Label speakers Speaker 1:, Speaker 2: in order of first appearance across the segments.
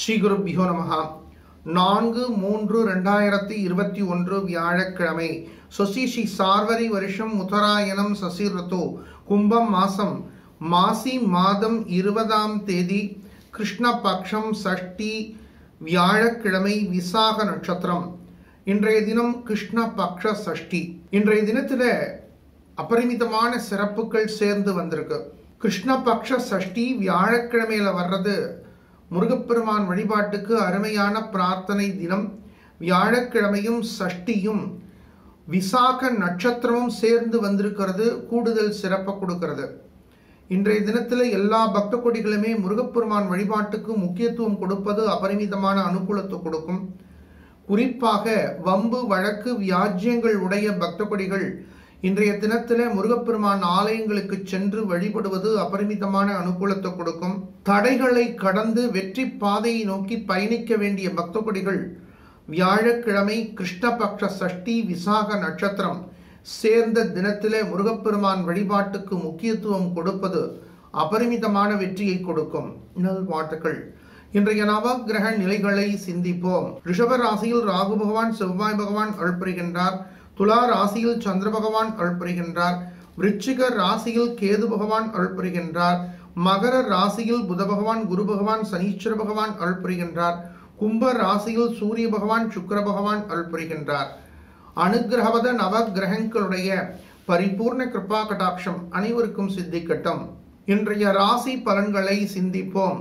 Speaker 1: ஸ்ரீ குருபியோ நமகா நான்கு மூன்று ரெண்டாயிரத்தி இருபத்தி ஒன்று வியாழக்கிழமை சொசி ஸ்ரீ சார்வரி வருஷம் உத்தராயணம் சசி ரித்து கும்பம் மாசம் மாசி மாதம் இருபதாம் தேதி கிருஷ்ணபக்ஷம் சஷ்டி வியாழக்கிழமை விசாக நட்சத்திரம் இன்றைய தினம் கிருஷ்ணபக்ஷ சஷ்டி இன்றைய தினத்தில் அபரிமிதமான சிறப்புகள் சேர்ந்து வந்திருக்கு கிருஷ்ணபக்ஷ சஷ்டி வியாழக்கிழமையில வர்றது முருகப்பெருமான் வழிபாட்டுக்கு அருமையான பிரார்த்தனை தினம் வியாழக்கிழமையும் சஷ்டியும் விசாக நட்சத்திரமும் சேர்ந்து வந்திருக்கிறது கூடுதல் சிறப்பை கொடுக்கிறது இன்றைய தினத்தில் எல்லா பக்த கொடிகளுமே முருகப்பெருமான் வழிபாட்டுக்கு முக்கியத்துவம் கொடுப்பது அபரிமிதமான அனுகூலத்தை கொடுக்கும் குறிப்பாக வம்பு வழக்கு வியாஜ்யங்கள் உடைய பக்த கொடிகள் இன்றைய தினத்தில் முருகப்பெருமான் ஆலயங்களுக்கு சென்று வழிபடுவது அபரிமிதமான அனுகூலத்தை கொடுக்கும் தடைகளை கடந்து வெற்றி பாதையை நோக்கி பயணிக்க வேண்டிய பக்த கொடிகள் வியாழக்கிழமை கிருஷ்ணபக்ஷ சஷ்டி விசாக நட்சத்திரம் சேர்ந்த தினத்திலே முருகப்பெருமான் வழிபாட்டுக்கு முக்கியத்துவம் கொடுப்பது அபரிமிதமான வெற்றியை கொடுக்கும் நல்வாழ்த்துக்கள் இன்றைய நவகிரக நிலைகளை சிந்திப்போம் ரிஷப ராசியில் ராகு பகவான் செவ்வாய் பகவான் அருள்புரிகின்றார் துலா ராசியில் சந்திர பகவான் அருள்புரிகின்றார் விருச்சிக ராசியில் கேது பகவான் அருள்புரிகின்றார் மகர ராசியில் புத பகவான் குரு பகவான் சனீஸ்வர பகவான் அருள்புரிகின்றார் கும்ப ராசியில் சூரிய பகவான் சுக்கர பகவான் அருள்புரிகின்றார் அனுகிரகவத நவகிரகங்களுடைய பரிபூர்ண கிருபா கடாட்சம் அனைவருக்கும் சித்திக்கட்டும் இன்றைய ராசி பலன்களை சிந்திப்போம்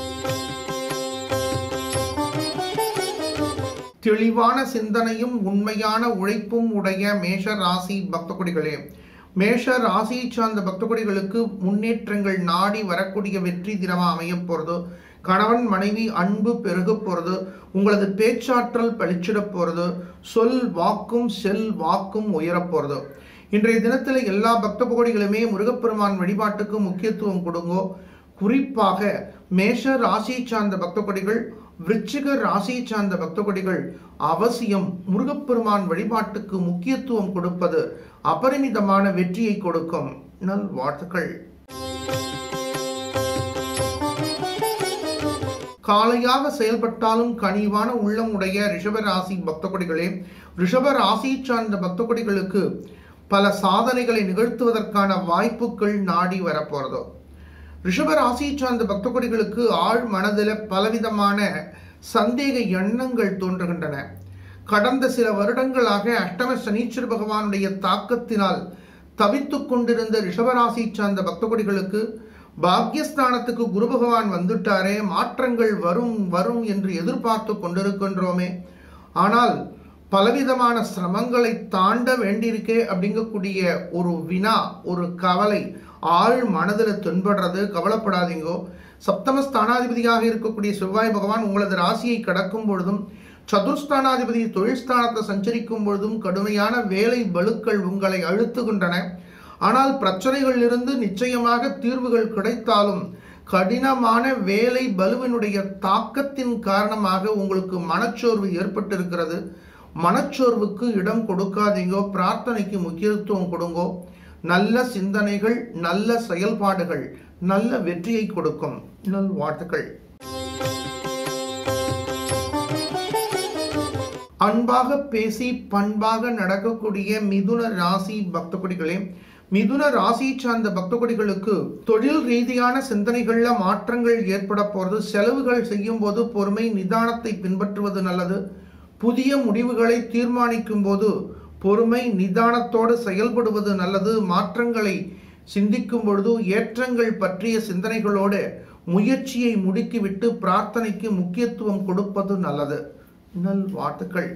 Speaker 1: தெளிவான சிந்தனையும் உண்மையான உழைப்பும் உடைய மேஷ ராசி பக்த கொடிகளே மேஷ ராசியை சார்ந்த பக்த கொடிகளுக்கு முன்னேற்றங்கள் நாடி வரக்கூடிய வெற்றி தினமாக அமைய போகிறது கணவன் மனைவி அன்பு பெருக போகிறது உங்களது பேச்சாற்றல் பளிச்சிட போகிறது சொல் வாக்கும் செல் வாக்கும் உயரப் போகிறது இன்றைய தினத்தில் எல்லா பக்த புகழிகளுமே முருகப்பெருமான் வழிபாட்டுக்கு முக்கியத்துவம் கொடுங்கோ குறிப்பாக மேஷ ராசியை சார்ந்த பக்த கொடிகள் விருச்சிக ராசியை சார்ந்த பக்த கொடிகள் அவசியம் முருகப்பெருமான் வழிபாட்டுக்கு முக்கியத்துவம் கொடுப்பது அபரிமிதமான வெற்றியை கொடுக்கும் நல் வாழ்த்துக்கள் காலையாக செயல்பட்டாலும் கனிவான உள்ளம் உடைய ரிஷப ராசி பக்த கொடிகளே ரிஷப ராசி சார்ந்த பக்த கொடிகளுக்கு பல சாதனைகளை நிகழ்த்துவதற்கான வாய்ப்புகள் நாடி வரப்போறதோ ரிஷப ராசியை சார்ந்த பக்த கொடிகளுக்கு ஆழ் மனதில் பலவிதமான சந்தேக எண்ணங்கள் தோன்றுகின்றன கடந்த சில வருடங்களாக அஷ்டம சனீஸ்வர பகவானுடைய தாக்கத்தினால் தவித்துக் கொண்டிருந்த ரிஷபராசி சார்ந்த பக்த கொடிகளுக்கு பாக்யஸ்தானத்துக்கு குரு பகவான் வந்துட்டாரே மாற்றங்கள் வரும் வரும் என்று எதிர்பார்த்து கொண்டிருக்கின்றோமே ஆனால் பலவிதமான சிரமங்களை தாண்ட வேண்டியிருக்கே அப்படிங்கக்கூடிய ஒரு வினா ஒரு கவலை ஆழ் மனதில் தென்படுறது கவலைப்படாதீங்கோ சப்தம ஸ்தானாதிபதியாக இருக்கக்கூடிய செவ்வாய் பகவான் உங்களது ராசியை கடக்கும் பொழுதும் சதுர்ஸ்தானாதிபதி தொழில் ஸ்தானத்தை சஞ்சரிக்கும் பொழுதும் கடுமையான வேலை பலுக்கள் உங்களை அழுத்துகின்றன ஆனால் பிரச்சனைகளிலிருந்து நிச்சயமாக தீர்வுகள் கிடைத்தாலும் கடினமான வேலை பலுவினுடைய தாக்கத்தின் காரணமாக உங்களுக்கு மனச்சோர்வு ஏற்பட்டிருக்கிறது மனச்சோர்வுக்கு இடம் கொடுக்காதீங்கோ பிரார்த்தனைக்கு முக்கியத்துவம் கொடுங்கோ நல்ல சிந்தனைகள் நல்ல செயல்பாடுகள் நல்ல வெற்றியை கொடுக்கும் நல் வாழ்த்துக்கள் அன்பாக பேசி பண்பாக நடக்கக்கூடிய மிதுன ராசி பக்த கொடிகளே மிதுன ராசி சார்ந்த பக்த கொடிகளுக்கு தொழில் ரீதியான சிந்தனைகள்ல மாற்றங்கள் ஏற்பட போறது செலவுகள் செய்யும் போது பொறுமை நிதானத்தை பின்பற்றுவது நல்லது புதிய முடிவுகளை தீர்மானிக்கும் போது பொறுமை நிதானத்தோடு செயல்படுவது நல்லது மாற்றங்களை சிந்திக்கும் பொழுது ஏற்றங்கள் பற்றிய சிந்தனைகளோடு முயற்சியை முடுக்கிவிட்டு பிரார்த்தனைக்கு முக்கியத்துவம் கொடுப்பது நல்லது நல் வாழ்த்துக்கள்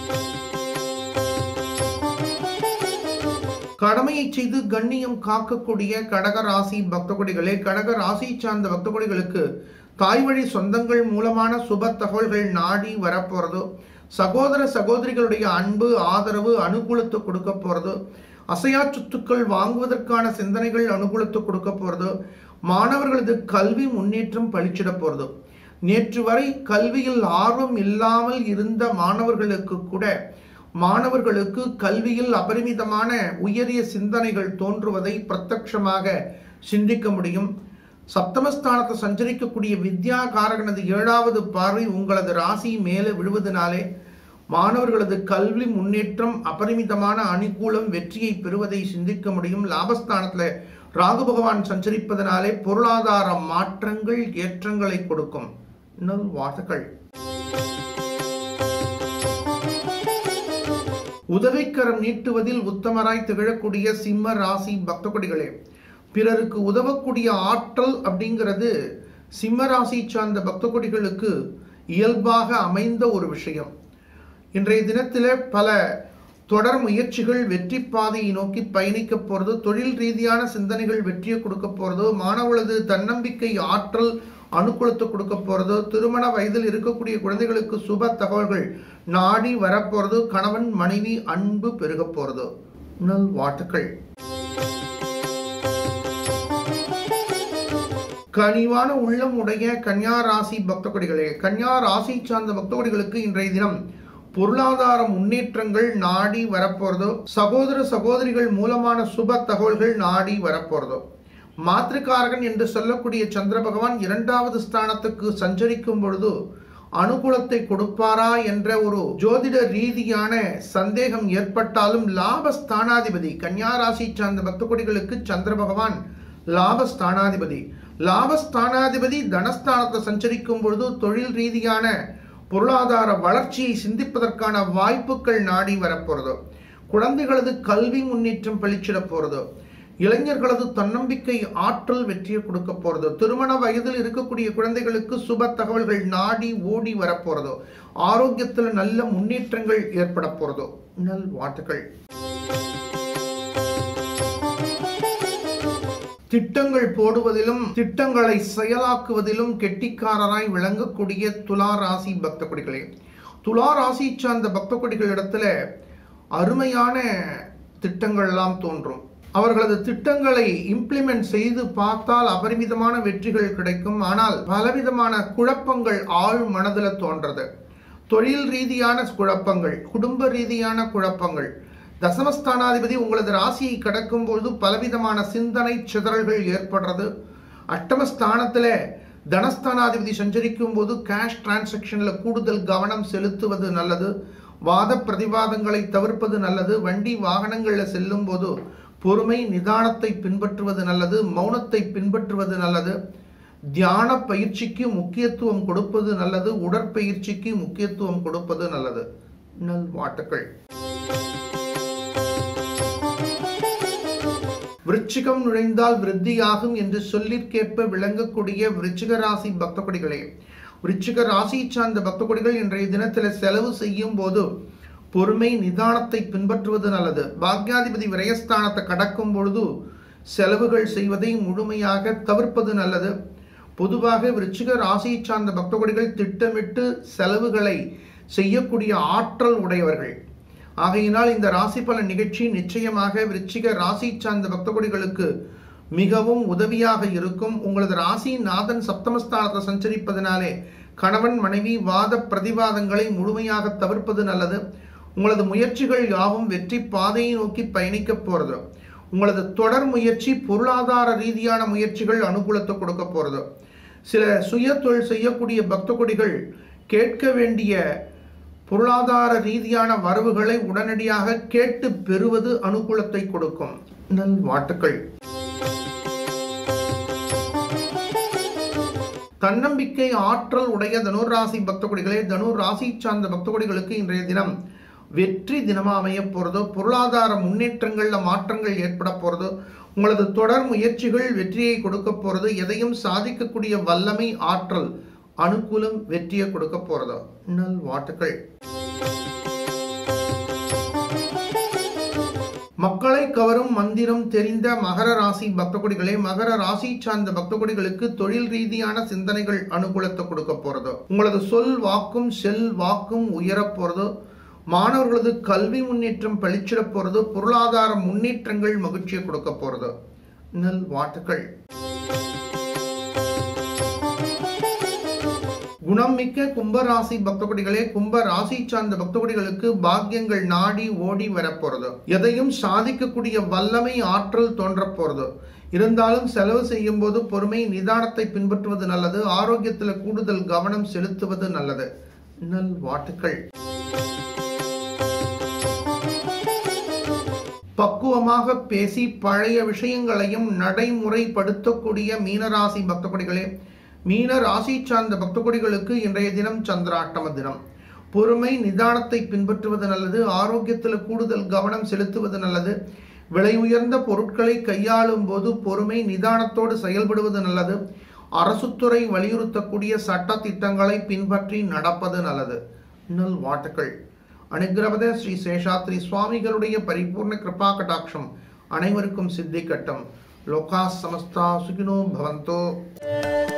Speaker 1: கடமையை செய்து கண்ணியம் காக்கக்கூடிய கடக ராசி பக்த கொடிகளே கடக ராசி சார்ந்த பக்த கொடிகளுக்கு தாய் வழி சொந்தங்கள் மூலமான சுப தகவல்கள் நாடி வரப்போறதோ சகோதர சகோதரிகளுடைய அன்பு ஆதரவு அனுகூலத்தை கொடுக்க போறது அசையா சொத்துக்கள் வாங்குவதற்கான சிந்தனைகள் அனுகூலத்தை கொடுக்க போறது மாணவர்களது கல்வி முன்னேற்றம் பளிச்சிட போறது நேற்று வரை கல்வியில் ஆர்வம் இல்லாமல் இருந்த மாணவர்களுக்கு கூட மாணவர்களுக்கு கல்வியில் அபரிமிதமான உயரிய சிந்தனைகள் தோன்றுவதை பிரத்யட்சமாக சிந்திக்க முடியும் சப்தமஸ்தானத்தை சஞ்சரிக்கக்கூடிய வித்யா காரகனது ஏழாவது பார்வை உங்களது ராசி மேலே விழுவதனாலே மாணவர்களது கல்வி முன்னேற்றம் அபரிமிதமான அனுகூலம் வெற்றியை பெறுவதை சிந்திக்க முடியும் லாபஸ்தானத்தில் ராகு பகவான் சஞ்சரிப்பதனாலே பொருளாதார மாற்றங்கள் ஏற்றங்களை கொடுக்கும் இன்னொரு வாழ்த்துக்கள் உதவிக்கரம் நீட்டுவதில் உத்தமராய் திகழக்கூடிய சிம்ம ராசி பக்த கொடிகளே பிறருக்கு உதவக்கூடிய ஆற்றல் அப்படிங்கிறது சிம்ம ராசி சார்ந்த பக்த கொடிகளுக்கு இயல்பாக அமைந்த ஒரு விஷயம் இன்றைய தினத்தில் பல தொடர் முயற்சிகள் வெற்றி பாதையை நோக்கி பயணிக்க போகிறது தொழில் ரீதியான சிந்தனைகள் வெற்றியை கொடுக்க போகிறது மாணவர்களது தன்னம்பிக்கை ஆற்றல் அனுகூலத்தை கொடுக்க போகிறது திருமண வயதில் இருக்கக்கூடிய குழந்தைகளுக்கு சுப தகவல்கள் நாடி வரப்போகிறது கணவன் மனைவி அன்பு பெருக போகிறது நல் வாழ்த்துக்கள் கனிவான உள்ளம் உடைய கன்யா ராசி பக்த கொடிகளே கன்யா ராசி சார்ந்த பக்த கொடிகளுக்கு இன்றைய தினம் பொருளாதார முன்னேற்றங்கள் நாடி வரப்போறதோ சகோதர சகோதரிகள் மூலமான சுப தகவல்கள் நாடி வரப்போறதோ மாத்திருக்காரகன் என்று சொல்லக்கூடிய சந்திர பகவான் இரண்டாவது ஸ்தானத்துக்கு சஞ்சரிக்கும் பொழுது அனுகூலத்தை கொடுப்பாரா என்ற ஒரு ஜோதிட ரீதியான சந்தேகம் ஏற்பட்டாலும் லாபஸ்தானாதிபதி கன்யா ராசி சார்ந்த பக்த கொடிகளுக்கு சந்திர பகவான் லாபஸ்தானாதிபதி லாபஸ்தானாதிபதி தனஸ்தானத்தை சஞ்சரிக்கும் பொழுது தொழில் ரீதியான பொருளாதார வளர்ச்சியை சிந்திப்பதற்கான வாய்ப்புகள் நாடி வரப்போறதோ குழந்தைகளது கல்வி முன்னேற்றம் பளிச்சிட போறதோ இளைஞர்களது தன்னம்பிக்கை ஆற்றல் வெற்றியை கொடுக்க போறதோ திருமண வயதில் இருக்கக்கூடிய குழந்தைகளுக்கு சுப தகவல்கள் நாடி ஓடி வரப்போறதோ ஆரோக்கியத்தில் நல்ல முன்னேற்றங்கள் ஏற்பட போறதோ நல் வாழ்த்துக்கள் திட்டங்கள் போடுவதிலும் திட்டங்களை செயலாக்குவதிலும் கெட்டிக்காரராய் விளங்கக்கூடிய துலா ராசி பக்த கொடிகளே துலா ராசி சார்ந்த பக்த கொடிகள் இடத்துல அருமையான திட்டங்கள் எல்லாம் தோன்றும் அவர்களது திட்டங்களை இம்ப்ளிமெண்ட் செய்து பார்த்தால் அபரிமிதமான வெற்றிகள் கிடைக்கும் ஆனால் பலவிதமான குழப்பங்கள் ஆழ் மனதில் தோன்றது தொழில் ரீதியான குழப்பங்கள் குடும்ப ரீதியான குழப்பங்கள் தசமஸ்தானாதிபதி உங்களது ராசியை கடக்கும் பொழுது பலவிதமான சிந்தனை சிதறல்கள் ஏற்படுறது அட்டமஸ்தானத்தில் தனஸ்தானாதிபதி சஞ்சரிக்கும் போது கேஷ் டிரான்சாக்ஷனில் கூடுதல் கவனம் செலுத்துவது நல்லது வாத பிரதிவாதங்களை தவிர்ப்பது நல்லது வண்டி வாகனங்களில் செல்லும் போது பொறுமை நிதானத்தை பின்பற்றுவது நல்லது மௌனத்தை பின்பற்றுவது நல்லது தியான பயிற்சிக்கு முக்கியத்துவம் கொடுப்பது நல்லது உடற்பயிற்சிக்கு முக்கியத்துவம் கொடுப்பது நல்லது நல் வாழ்த்துக்கள் விருச்சிகம் நுழைந்தால் விருத்தியாகும் என்று சொல்லிற்கேற்ப விளங்கக்கூடிய விருச்சிக ராசி பக்த கொடிகளே விருச்சிக ராசி சார்ந்த பக்த கொடிகள் இன்றைய தினத்தில் செலவு செய்யும் போது பொறுமை நிதானத்தை பின்பற்றுவது நல்லது பாக்யாதிபதி விரயஸ்தானத்தை கடக்கும் பொழுது செலவுகள் செய்வதை முழுமையாக தவிர்ப்பது நல்லது பொதுவாக விருச்சிக ராசியை சார்ந்த பக்த கொடிகள் திட்டமிட்டு செலவுகளை செய்யக்கூடிய ஆற்றல் உடையவர்கள் ஆகையினால் இந்த ராசி பலன் நிகழ்ச்சி நிச்சயமாக விருச்சிக ராசி சார்ந்த பக்த கொடிகளுக்கு மிகவும் உதவியாக இருக்கும் உங்களது ராசி நாதன் சப்தமஸ்தானத்தை சஞ்சரிப்பதனாலே கணவன் மனைவி வாத பிரதிவாதங்களை முழுமையாக தவிர்ப்பது நல்லது உங்களது முயற்சிகள் யாவும் வெற்றி பாதையை நோக்கி பயணிக்க போறது உங்களது தொடர் முயற்சி பொருளாதார ரீதியான முயற்சிகள் அனுகூலத்தை கொடுக்க போறது சில சுய தொழில் செய்யக்கூடிய பக்த கொடிகள் கேட்க வேண்டிய பொருளாதார ரீதியான வரவுகளை உடனடியாக கேட்டு பெறுவது அனுகூலத்தை கொடுக்கும் நல் வாழ்த்துக்கள் தன்னம்பிக்கை ஆற்றல் உடைய தனுர் ராசி பக்த கொடிகளே தனுர் ராசி சார்ந்த பக்த கொடிகளுக்கு இன்றைய தினம் வெற்றி தினமா அமைய போறதோ பொருளாதார முன்னேற்றங்கள்ல மாற்றங்கள் ஏற்பட போறதோ உங்களது தொடர் முயற்சிகள் வெற்றியை கொடுக்க போறது எதையும் சாதிக்கக்கூடிய வல்லமை ஆற்றல் அனுகூலம் வெற்றியை கொடுக்க போறதோ நல் வாழ்த்துக்கள் மக்களை கவரும் மந்திரம் தெரிந்த மகர ராசி பக்த கொடிகளே மகர ராசி சார்ந்த பக்த கொடிகளுக்கு தொழில் ரீதியான சிந்தனைகள் அனுகூலத்தை கொடுக்க போறதோ உங்களது சொல் வாக்கும் செல் வாக்கும் உயரப் போறதோ மாணவர்களது கல்வி முன்னேற்றம் பளிச்சிட போறது பொருளாதார முன்னேற்றங்கள் மகிழ்ச்சியை கொடுக்க போறது நல் வாழ்த்துக்கள் குணம் மிக்க கும்பராசி பக்த கொடிகளே கும்ப ராசி சார்ந்த பக்த கொடிகளுக்கு பாக்கியங்கள் நாடி ஓடி வரப்போறது எதையும் சாதிக்கக்கூடிய வல்லமை ஆற்றல் தோன்ற போறது இருந்தாலும் செலவு செய்யும் போது பொறுமை நிதானத்தை பின்பற்றுவது நல்லது ஆரோக்கியத்தில் கூடுதல் கவனம் செலுத்துவது நல்லது நல் வாட்டுக்கள் பக்குவமாக பேசி பழைய விஷயங்களையும் நடைமுறைப்படுத்தக்கூடிய மீனராசி பக்தகொடிகளே மீன ராசி சார்ந்த பக்தகொடிகளுக்கு இன்றைய தினம் சந்திராட்டம தினம் பொறுமை நிதானத்தை பின்பற்றுவது நல்லது ஆரோக்கியத்தில் கூடுதல் கவனம் செலுத்துவது நல்லது விலை உயர்ந்த பொருட்களை கையாளும் போது பொறுமை நிதானத்தோடு செயல்படுவது நல்லது அரசுத்துறை வலியுறுத்தக்கூடிய சட்ட திட்டங்களை பின்பற்றி நடப்பது நல்லது நல் வாட்டுக்கள் அனுகிரவத ஸ்ரீ சேஷாத்ரி சுவாமிகளுடைய பரிபூர்ண கிருபா கடாட்சம் அனைவருக்கும் சித்திக்கட்டும் லோகா சமஸ்தா சுகினோ பவந்தோ